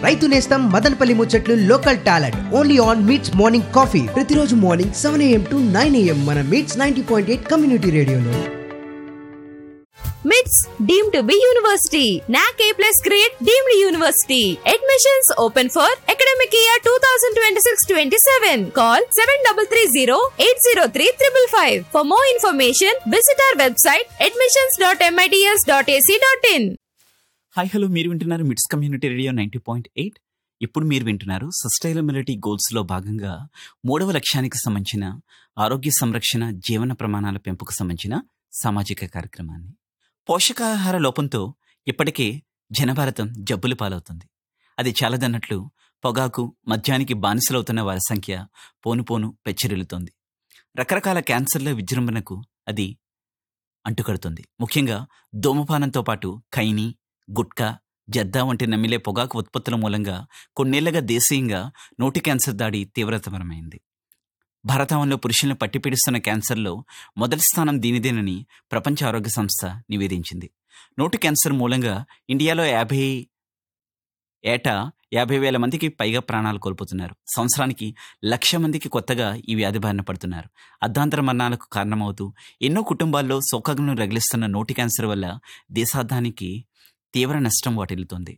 రైతు నేస్తం మదనపల్లి ముచ్చట్లు local talent only on MITS morning coffee ప్రతిరోజు morning seven AM to nine AM మన MITS ninety point eight community రేడియోలో MITS deemed to be university NAAC A plus grade deemed university admissions open for academic year two thousand twenty six twenty seven call seven double three zero eight zero three triple five for more information visit our website admissions dot MITS dot AC dot in hi hello మీరు వింటున్నారు MITS community radio ninety point eight ఇప్పుడు మీరు వింటున్నారు sustainability గోల్స్లో భాగంగా మూడవ లక్ష్యానికి సంబంధించిన ఆరోగ్య సంరక్షణ జీవన ప్రమాణాల పెంపుకు సంబంధించిన సామాజిక కార్యక్రమాన్ని పోషకాహార లోపంతో ఇప్పటికే జనభారతం జబ్బులు పాలవుతుంది అది చాలదన్నట్లు పొగాకు మద్యానికి బానిసలవుతున్న వారి సంఖ్య పోను పోను పెచ్చరిల్లుతోంది రకరకాల క్యాన్సర్ల విజృంభణకు అది అంటుకడుతుంది ముఖ్యంగా ధూమపానంతో పాటు ఖైనీ గుట్కా జర్దా వంటి నమిలే పొగాకు ఉత్పత్తుల మూలంగా కొన్నేళ్లుగా దేశీయంగా నోటి క్యాన్సర్ దాడి తీవ్రతరమైంది భారతావనంలో పురుషులను పట్టిపీడిస్తున్న క్యాన్సర్లో మొదటి స్థానం దీనిదేనని ప్రపంచ ఆరోగ్య సంస్థ నివేదించింది నోటి క్యాన్సర్ మూలంగా ఇండియాలో యాభై ఏటా యాభై వేల మందికి పైగా ప్రాణాలు కోల్పోతున్నారు సంవత్సరానికి లక్ష మందికి కొత్తగా ఈ వ్యాధి బారిన పడుతున్నారు అర్ధాంతర మరణాలకు కారణమవుతూ ఎన్నో కుటుంబాల్లో శోకాగ్ను రగిలిస్తున్న నోటి క్యాన్సర్ వల్ల దేశార్థానికి తీవ్ర నష్టం వాటిల్లుతోంది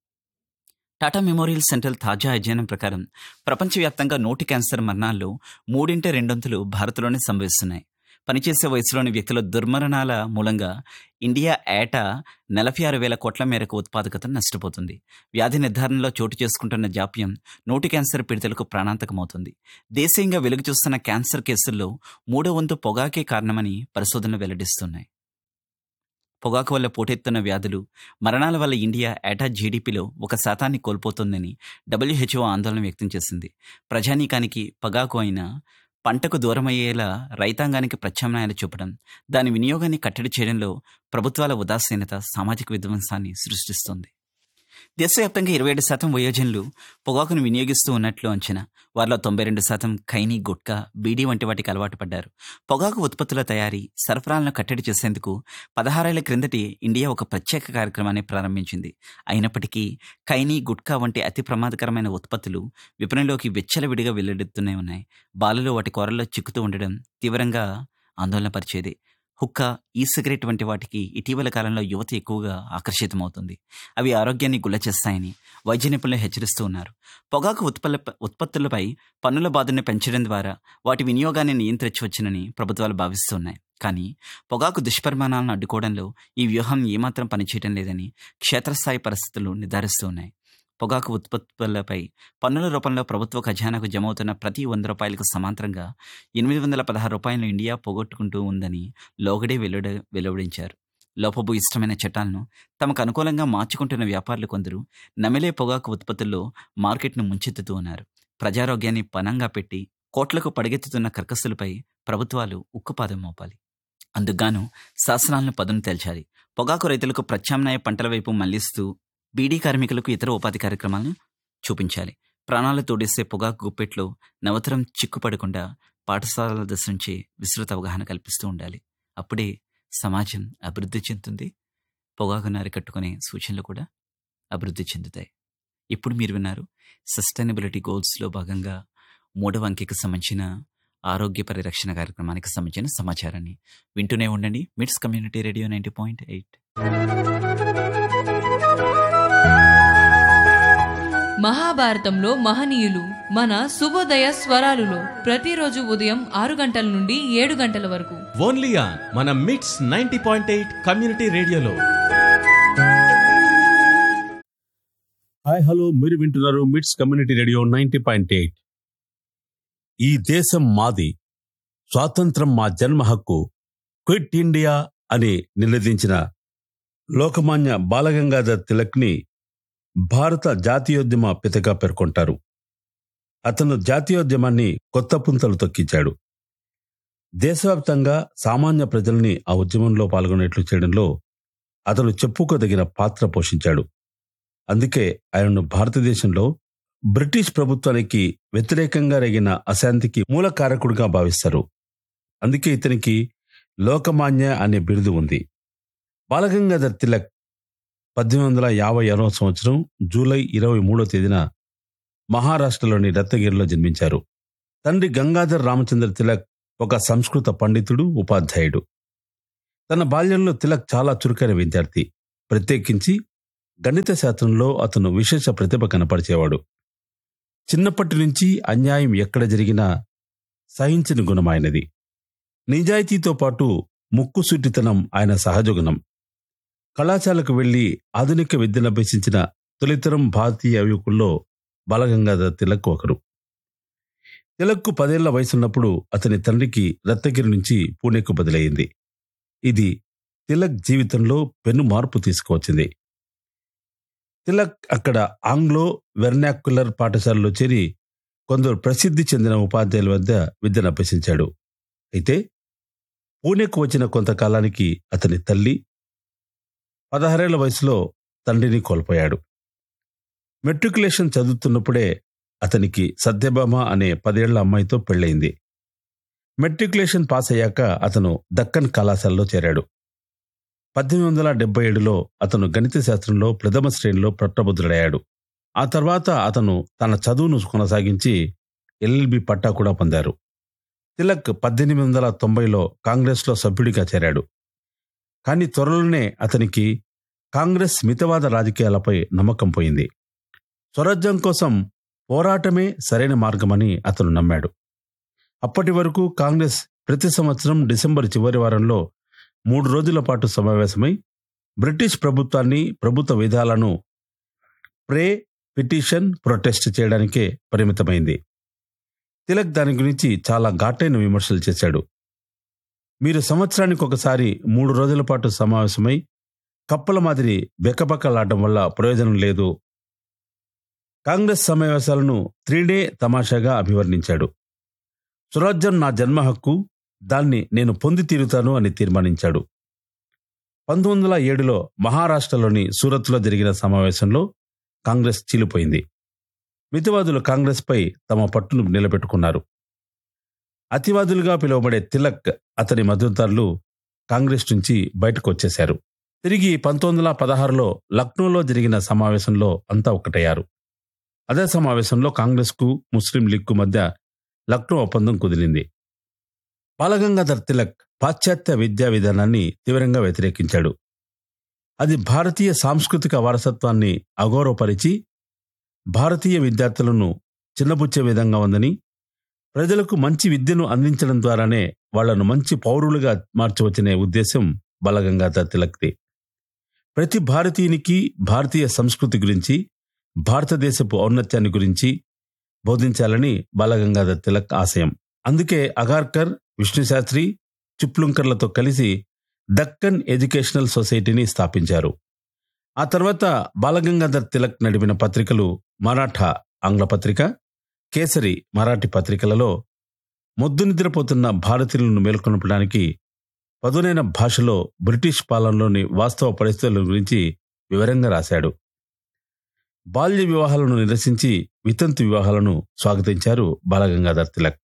టాటా మెమోరియల్ సెంట్రల్ తాజా అధ్యయనం ప్రకారం ప్రపంచవ్యాప్తంగా నోటి క్యాన్సర్ మరణాల్లో మూడింట రెండొంతులు భారత్లోనే సంభవిస్తున్నాయి పనిచేసే వయసులోని వ్యక్తుల దుర్మరణాల మూలంగా ఇండియా ఏటా నలభై ఆరు వేల కోట్ల మేరకు ఉత్పాదకత నష్టపోతుంది వ్యాధి నిర్ధారణలో చోటు చేసుకుంటున్న జాప్యం నోటి క్యాన్సర్ పీడితులకు ప్రాణాంతకమవుతుంది దేశీయంగా వెలుగు చూస్తున్న క్యాన్సర్ కేసుల్లో మూడో వంతు పొగాకే కారణమని పరిశోధనలు వెల్లడిస్తున్నాయి పొగాకు వల్ల పోటెత్తున్న వ్యాధులు మరణాల వల్ల ఇండియా ఏటా జీడిపిలో ఒక శాతాన్ని కోల్పోతుందని డబ్ల్యూహెచ్ఓ ఆందోళన వ్యక్తం చేసింది ప్రజానీకానికి పొగాకు అయిన పంటకు దూరమయ్యేలా రైతాంగానికి ప్రత్యామ్నాయాలు చూపడం దాని వినియోగాన్ని కట్టడి చేయడంలో ప్రభుత్వాల ఉదాసీనత సామాజిక విధ్వంసాన్ని సృష్టిస్తుంది దేశవ్యాప్తంగా ఇరవై ఏడు శాతం వయోజనులు పొగాకును వినియోగిస్తూ ఉన్నట్లు అంచనా వారిలో తొంభై రెండు శాతం ఖైనీ గుట్కా బీడీ వంటి వాటికి అలవాటు పడ్డారు పొగాకు ఉత్పత్తుల తయారీ సరఫరాలను కట్టడి చేసేందుకు పదహారేళ్ల క్రిందటి ఇండియా ఒక ప్రత్యేక కార్యక్రమాన్ని ప్రారంభించింది అయినప్పటికీ ఖైనీ గుట్కా వంటి అతి ప్రమాదకరమైన ఉత్పత్తులు విపణిలోకి విచ్చలవిడిగా వెల్లడిస్తూనే ఉన్నాయి బాలలో వాటి కొరల్లో చిక్కుతూ ఉండడం తీవ్రంగా ఆందోళన పరిచేది హుక్కా ఈ సిగరెట్ వంటి వాటికి ఇటీవల కాలంలో యువత ఎక్కువగా ఆకర్షితమవుతుంది అవి ఆరోగ్యాన్ని గుల్ల చేస్తాయని వైద్య నిపుణులు హెచ్చరిస్తూ ఉన్నారు పొగాకు ఉత్పల్ల ఉత్పత్తులపై పన్నుల బాధను పెంచడం ద్వారా వాటి వినియోగాన్ని నియంత్రించవచ్చునని ప్రభుత్వాలు భావిస్తున్నాయి కానీ పొగాకు దుష్పరిమాణాలను అడ్డుకోవడంలో ఈ వ్యూహం ఏమాత్రం పనిచేయడం లేదని క్షేత్రస్థాయి పరిస్థితులు నిర్ధారిస్తూ ఉన్నాయి పొగాకు ఉత్పత్తులపై పన్నుల రూపంలో ప్రభుత్వ ఖజానాకు జమవుతున్న ప్రతి వంద రూపాయలకు సమాంతరంగా ఎనిమిది వందల పదహారు రూపాయలను ఇండియా పోగొట్టుకుంటూ ఉందని లోగడే వెలువడ వెలువడించారు లోపభూ ఇష్టమైన చట్టాలను తమకు అనుకూలంగా మార్చుకుంటున్న వ్యాపారులు కొందరు నమిలే పొగాకు ఉత్పత్తుల్లో మార్కెట్ను ముంచెత్తుతూ ఉన్నారు ప్రజారోగ్యాన్ని పనంగా పెట్టి కోట్లకు పడిగెత్తుతున్న కర్కస్సులపై ప్రభుత్వాలు ఉక్కుపాదం మోపాలి అందుకుగాను శాసనాలను పదును తేల్చాలి పొగాకు రైతులకు ప్రత్యామ్నాయ పంటల వైపు మళ్లిస్తూ బీడీ కార్మికులకు ఇతర ఉపాధి కార్యక్రమాలను చూపించాలి ప్రాణాలు తోడేసే పొగాకు గుప్పెట్లో నవతరం చిక్కుపడకుండా పాఠశాలల దశ నుంచే విస్తృత అవగాహన కల్పిస్తూ ఉండాలి అప్పుడే సమాజం అభివృద్ధి చెందుతుంది పొగాకును అరికట్టుకునే సూచనలు కూడా అభివృద్ధి చెందుతాయి ఇప్పుడు మీరు విన్నారు సస్టైనబిలిటీ గోల్స్లో భాగంగా మూడవ అంకెకి సంబంధించిన ఆరోగ్య పరిరక్షణ కార్యక్రమానికి సంబంధించిన సమాచారాన్ని వింటూనే ఉండండి MITS community radio ninety point eight మహాభారతంలో మహనీయులు మన శుభోదయ స్వరాలులో ప్రతిరోజు ఉదయం ఆరు గంటల నుండి ఏడు గంటల వరకు ఓన్లీ ఆన్ మన MITS ninety point eight community రేడియోలో హాయ్ హలో మీరు వింటున్నారు MITS community radio ninety point eight ఈ దేశం మాది స్వాతంత్రం మా జన్మ హక్కు క్విట్ ఇండియా అని నినదించిన లోకమాన్య బాలగంగాధర్ తిలక్ని భారత జాతీయోద్యమ పితగా పేర్కొంటారు అతను జాతీయోద్యమాన్ని కొత్త పుంతలు తొక్కించాడు దేశవ్యాప్తంగా సామాన్య ప్రజల్ని ఆ ఉద్యమంలో పాల్గొనేట్లు చేయడంలో అతను చెప్పుకోదగిన పాత్ర పోషించాడు అందుకే ఆయనను భారతదేశంలో బ్రిటిష్ ప్రభుత్వానికి వ్యతిరేకంగా రేగిన అశాంతికి మూల కారకుడిగా భావిస్తారు అందుకే ఇతనికి లోకమాన్య అనే బిరుదు ఉంది బాలగంగాధర్ తిలక్ పద్దెనిమిది వందల యాభై ఆరవ సంవత్సరం జూలై ఇరవై మూడో తేదీన మహారాష్ట్రలోని రత్నగిరిలో జన్మించారు తండ్రి గంగాధర్ రామచంద్ర తిలక్ ఒక సంస్కృత పండితుడు ఉపాధ్యాయుడు తన బాల్యంలో తిలక్ చాలా చురుకైన విద్యార్థి ప్రత్యేకించి గణిత శాస్త్రంలో అతను విశేష ప్రతిభ కనపరిచేవాడు చిన్నప్పటి నుంచి అన్యాయం ఎక్కడ జరిగినా సహించని గుణం ఆయనది నిజాయితీతో పాటు ముక్కుసూటితనం ఆయన సహజగుణం కళాశాలకు వెళ్లి ఆధునిక విద్యను అభ్యసించిన తొలితరం భారతీయ యువకుల్లో బాలగంగాధర్ తిలక్ ఒకరు తిలక్కు పదేళ్ల వయసున్నప్పుడు అతని తండ్రికి రత్నగిరి నుంచి పూణేకు బదిలయింది ఇది తిలక్ జీవితంలో పెను మార్పు తీసుకువచ్చింది తిలక్ అక్కడ ఆంగ్లో వెర్నాక్యులర్ పాఠశాలలో చేరి కొందరు ప్రసిద్ధి చెందిన ఉపాధ్యాయుల వద్ద విద్యను అభ్యసించాడు అయితే పూణేకు వచ్చిన కొంతకాలానికి అతని తల్లి పదహారేళ్ల వయసులో తండ్రిని కోల్పోయాడు మెట్రికులేషన్ చదువుతున్నప్పుడే అతనికి సత్యభామ అనే పదేళ్ల అమ్మాయితో పెళ్ళయింది మెట్రికులేషన్ పాస్ అయ్యాక అతను దక్కన్ కళాశాలలో చేరాడు పద్దెనిమిది వందల డెబ్బై ఏడులో అతను గణిత శాస్త్రంలో ప్రథమ శ్రేణిలో పట్టభద్రుడయ్యాడు ఆ తర్వాత అతను తన చదువును కొనసాగించి ఎల్ఎల్బి పట్టా కూడా పొందారు తిలక్ పద్దెనిమిది వందల తొంభైలో కాంగ్రెస్లో సభ్యుడిగా చేరాడు కానీ త్వరలోనే అతనికి కాంగ్రెస్ మితవాద రాజకీయాలపై నమ్మకం పోయింది స్వరాజ్యం కోసం పోరాటమే సరైన మార్గమని అతను నమ్మాడు అప్పటి వరకు కాంగ్రెస్ ప్రతి సంవత్సరం డిసెంబర్ చివరి వారంలో మూడు రోజుల పాటు సమావేశమై బ్రిటిష్ ప్రభుత్వాన్ని ప్రభుత్వ విధాలను ప్రే పిటిషన్ ప్రొటెస్ట్ చేయడానికే పరిమితమైంది తిలక్ దాని గురించి చాలా ఘాటైన విమర్శలు చేశాడు మీరు సంవత్సరానికి ఒకసారి మూడు రోజుల పాటు సమావేశమై కప్పల మాదిరి బెక్కబక్కలాడడం వల్ల ప్రయోజనం లేదు కాంగ్రెస్ సమావేశాలను త్రీడే తమాషాగా అభివర్ణించాడు స్వరాజ్యం నా జన్మ హక్కు దాన్ని నేను పొంది తీరుతాను అని తీర్మానించాడు పంతొమ్మిది వందల ఏడులో మహారాష్ట్రలోని సూరత్లో జరిగిన సమావేశంలో కాంగ్రెస్ చీలిపోయింది మితివాదులు కాంగ్రెస్పై తమ పట్టును నిలబెట్టుకున్నారు అతివాదులుగా పిలువబడే తిలక్ అతని మద్దతుదారులు కాంగ్రెస్ నుంచి బయటకు వచ్చేశారు తిరిగి పంతొమ్మిది వందల పదహారులో లక్నోలో జరిగిన సమావేశంలో అంతా ఒక్కటయ్యారు అదే సమావేశంలో కాంగ్రెస్కు ముస్లిం లీగ్కు మధ్య లక్నో ఒప్పందం కుదిరింది బాలగంగాధర్ తిలక్ పాశ్చాత్య విద్యా విధానాన్ని తీవ్రంగా వ్యతిరేకించాడు అది భారతీయ సాంస్కృతిక వారసత్వాన్ని అగౌరవపరిచి భారతీయ విద్యార్థులను చిన్నపుచ్చే విధంగా ఉందని ప్రజలకు మంచి విద్యను అందించడం ద్వారానే వాళ్లను మంచి పౌరులుగా మార్చవచ్చనే ఉద్దేశం బాలగంగాధర్ తిలక్ది ప్రతి భారతీయునికి భారతీయ సంస్కృతి గురించి భారతదేశపు ఔన్నత్యాన్ని గురించి బోధించాలని బాలగంగాధర్ తిలక్ ఆశయం అందుకే అగార్కర్ విష్ణుశాస్త్రి చిప్లుంకర్లతో కలిసి దక్కన్ ఎడ్యుకేషనల్ సొసైటీని స్థాపించారు ఆ తర్వాత బాలగంగాధర్ తిలక్ నడిపిన పత్రికలు మరాఠా ఆంగ్ల పత్రిక కేసరి మరాఠీ పత్రికలలో మొద్దు నిద్రపోతున్న భారతీయులను మేల్కొనపడానికి పదునైన భాషలో బ్రిటిష్ పాలనలోని వాస్తవ పరిస్థితుల గురించి వివరంగా రాశాడు బాల్య వివాహాలను నిరసించి వితంతు వివాహాలను స్వాగతించారు బాలగంగాధర్ తిలక్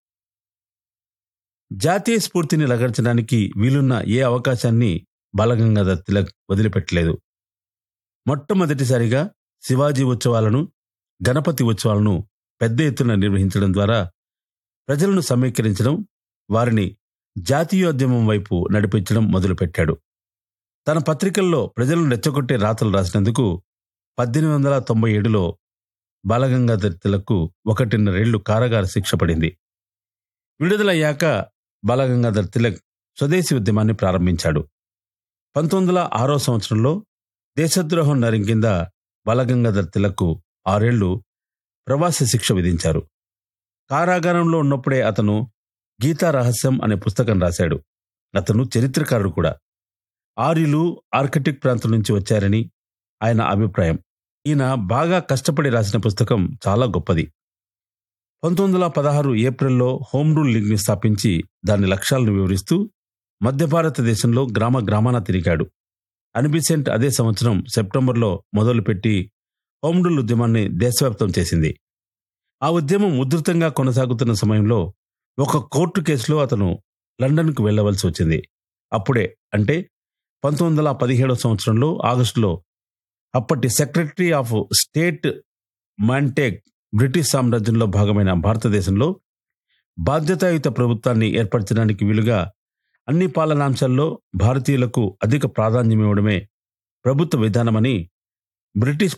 జాతీయ స్ఫూర్తిని రగర్చడానికి వీలున్న ఏ అవకాశాన్ని బాలగంగాధర్ తిలక్ వదిలిపెట్టలేదు మొట్టమొదటిసారిగా శివాజీ ఉత్సవాలను గణపతి ఉత్సవాలను పెద్ద ఎత్తున నిర్వహించడం ద్వారా ప్రజలను సమీకరించడం వారిని జాతీయోద్యమం వైపు నడిపించడం మొదలుపెట్టాడు తన పత్రికల్లో ప్రజలను రెచ్చగొట్టే రాతలు రాసినందుకు పద్దెనిమిది వందల తొంభై ఏడులో బాలగంగాధర్ తిలక్కు ఒకటిన్నరేళ్లు కారాగార శిక్ష పడింది విడుదలయ్యాక బాలగంగాధర్ తిలక్ స్వదేశీ ఉద్యమాన్ని ప్రారంభించాడు పంతొమ్మిది వందల ఆరో సంవత్సరంలో దేశద్రోహం నరం కింద బాలగంగాధర్ తిలక్కు ఆరేళ్లు ప్రవాస శిక్ష విధించారు కారాగారంలో ఉన్నప్పుడే అతను గీతా రహస్యం అనే పుస్తకం రాశాడు అతను చరిత్రకారుడు కూడా ఆర్యులు ఆర్కిటిక్ ప్రాంతం నుంచి వచ్చారని ఆయన అభిప్రాయం ఈయన బాగా కష్టపడి రాసిన పుస్తకం చాలా గొప్పది పంతొమ్మిది వందల పదహారు ఏప్రిల్లో హోమ్ రూల్ లీగ్ని స్థాపించి దాని లక్ష్యాలను వివరిస్తూ మధ్య భారతదేశంలో గ్రామ గ్రామాన తిరిగాడు అనిబిసెంట్ అదే సంవత్సరం సెప్టెంబర్లో మొదలుపెట్టి హోమ్ రూల్ ఉద్యమాన్ని దేశవ్యాప్తం చేసింది ఆ ఉద్యమం ఉధృతంగా కొనసాగుతున్న సమయంలో ఒక కోర్టు కేసులో అతను లండన్కు వెళ్లవలసి వచ్చింది అప్పుడే అంటే పంతొమ్మిది వందల పదిహేడవ సంవత్సరంలో ఆగస్టులో అప్పటి secretary of state Montagu British సామ్రాజ్యంలో భాగమైన భారతదేశంలో బాధ్యతాయుత ప్రభుత్వాన్ని ఏర్పరచడానికి వీలుగా అన్ని పాలనాంశాల్లో భారతీయులకు అధిక ప్రాధాన్యం ఇవ్వడమే ప్రభుత్వ విధానమని బ్రిటిష్